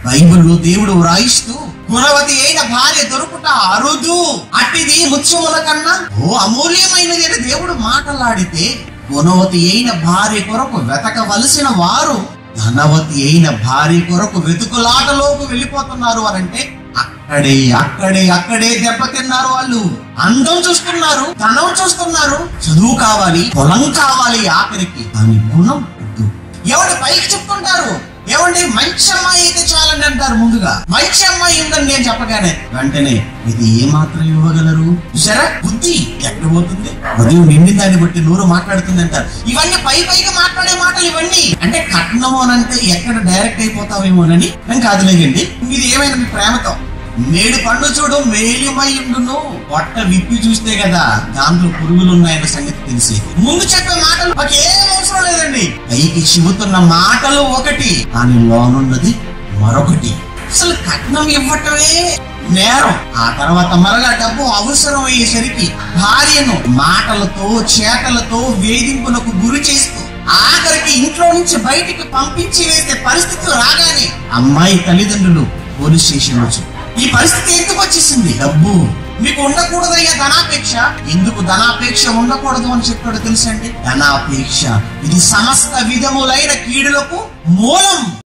బైబిల్లో దేవుడు వ్రాయిస్తూ గుణవతి అయిన భార్య దొరుకుట అరుదు అట్టిది ముత్యముల కన్నా ఓ అమూల్యమైనది అని దేవుడు మాటలాడితే గుణవతి అయిన భార్య కొరకు వెతకవలసిన వారు ధనవతి అయిన భార్య కొరకు వెతుకులాటలోకి వెళ్ళిపోతున్నారు అనంటే అక్కడే అక్కడే అక్కడే దెబ్బతిన్నారు వాళ్ళు అందం చూస్తున్నారు ధనం చూస్తున్నారు చదువు కావాలి పొలం కావాలి ఆఖరికి దాని గుణం వద్దు ఎవరి పైకి చెప్తుంటారు ఏమండి మంచి అమ్మాయి అయితే చాలండి అంటారు ముందుగా మంచి అమ్మాయి ఉందని నేను చెప్పగానే వెంటనే ఇది ఏ మాత్రం ఇవ్వగలరు సరే బుద్ధి ఎక్కడ పోతుంది ఉదయం నిండి దాన్ని బట్టి నూరు మాట్లాడుతుంది అంటారు ఇవన్నీ పై పైగా మాట్లాడే మాటలు ఇవన్నీ అంటే కట్నము అని అంటే ఎక్కడ డైరెక్ట్ అయిపోతావేమోనని నేను కాదులేగండి ఇది ఏమైనా మీ ప్రేమతో మేడి పండు చూడు మేలిమై ఉండును పొట్ట విప్పి చూస్తే కదా దాంట్లో పురుగులు ఉన్నాయన్న సంగతి తెలిసి ముందు చెప్పే మాటలు మాకు ఏం అవసరం లేదండి పైకి చెబుతున్న మాటలు ఒకటి కానీ లోనున్నది మరొకటి అసలు కట్నం ఇవ్వటమే నేరం ఆ తర్వాత మరలా డబ్బు అవసరం అయ్యేసరికి భార్యను మాటలతో చేతలతో వేధింపులకు గురి చేస్తూ ఆఖరికి ఇంట్లో నుంచి బయటికి పంపించి వేసే పరిస్థితి రాగానే అమ్మాయి తల్లిదండ్రులు పోలీస్ స్టేషన్ వచ్చి ఈ పరిస్థితి ఎందుకు వచ్చేసింది డబ్బు మీకు ఉండకూడదయ్యా ధనాపేక్ష ఎందుకు ధనాపేక్ష ఉండకూడదు అని చెప్పాడు తెలుసండి ధనాపేక్ష ఇది సమస్త విధములైన కీడులకు మూలం